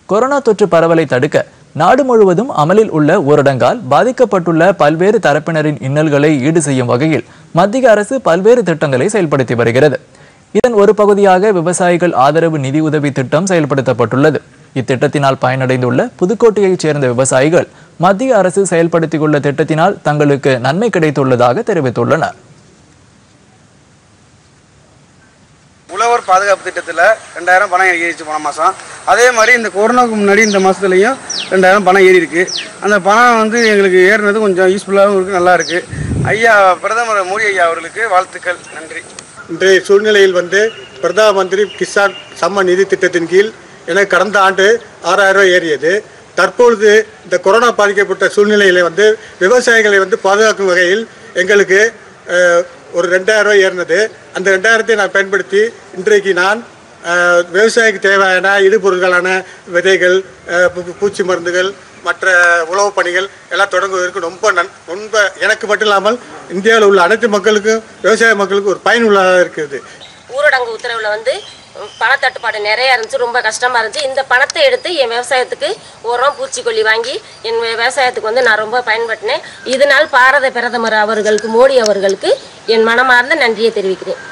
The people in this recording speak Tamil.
கொரோனா தொற்று பரவலை தடுக்க நாடு முழுவதும் அமலில் உள்ள ஊரடங்கால் பாதிக்கப்பட்டுள்ள பல்வேறு தரப்பினரின் இன்னல்களை ஈடு செய்யும் வகையில் மத்திய அரசு பல்வேறு திட்டங்களை செயல்படுத்தி வருகிறது இதன் ஒரு பகுதியாக விவசாயிகள் ஆதரவு நிதி உதவி திட்டம் செயல்படுத்தப்பட்டுள்ளது இத்திட்டத்தினால் பயனடைந்துள்ள புதுக்கோட்டையைச் சேர்ந்த விவசாயிகள் மத்திய அரசு செயல்படுத்தியுள்ள திட்டத்தினால் தங்களுக்கு நன்மை கிடைத்துள்ளதாக தெரிவித்துள்ளனர் உழவர் பாதுகாப்பு திட்டத்தில் ரெண்டாயிரம் பணம் ஏறிச்சு போன மாதம் அதே மாதிரி இந்த கொரோனாவுக்கு முன்னாடி இந்த மாதத்துலையும் ரெண்டாயிரம் பணம் ஏறி இருக்கு அந்த பணம் வந்து எங்களுக்கு ஏறினது கொஞ்சம் யூஸ்ஃபுல்லாகவும் இருக்குது நல்லா இருக்குது ஐயா பிரதமர் மோடி ஐயா அவர்களுக்கு வாழ்த்துக்கள் நன்றி இன்றைய சூழ்நிலையில் வந்து பிரதம மந்திரி கிசான் சம்ம நிதி திட்டத்தின் கீழ் எனக்கு கடந்த ஆண்டு ஆறாயிரம் ரூபாய் ஏறியது தற்பொழுது இந்த கொரோனா பாதிக்கப்பட்ட சூழ்நிலையில் வந்து விவசாயிகளை வந்து பாதுகாக்கும் வகையில் எங்களுக்கு அஹ், ஒரு ரெண்டாயிரம் ரூபாய் ஏறினது அந்த ரெண்டாயிரத்தை நான் பயன்படுத்தி இன்றைக்கு நான் அஹ், விவசாயிக்கு தேவையான இடுபொருட்களான விதைகள் அஹ், பூ- பூச்சி மருந்துகள் மற்ற உழவு பணிகள் எல்லாம் தொடங்குவதற்கு ரொம்ப நன் ரொம்ப எனக்கு மட்டும் இல்லாமல் இந்தியாவில் உள்ள அனைத்து மக்களுக்கும் விவசாய மக்களுக்கும் ஒரு பயனுள்ளதாக இருக்குது ஊரடங்கு உத்தரவில் வந்து உம், பணத்தட்டுப்பாடு நிறைய இருந்துச்சு ரொம்ப கஷ்டமா இருந்துச்சு இந்த பணத்தை எடுத்து என் விவசாயத்துக்கு உரம் பூச்சிக்கொல்லி வாங்கி என் வி- விவசாயத்துக்கு வந்து நான் ரொம்ப பயன்படுத்தினேன் இதனால் பாரத பிரதமர் அவர்களுக்கு மோடி அவர்களுக்கு என் மனமார்ந்த நன்றியை தெரிவிக்கிறேன்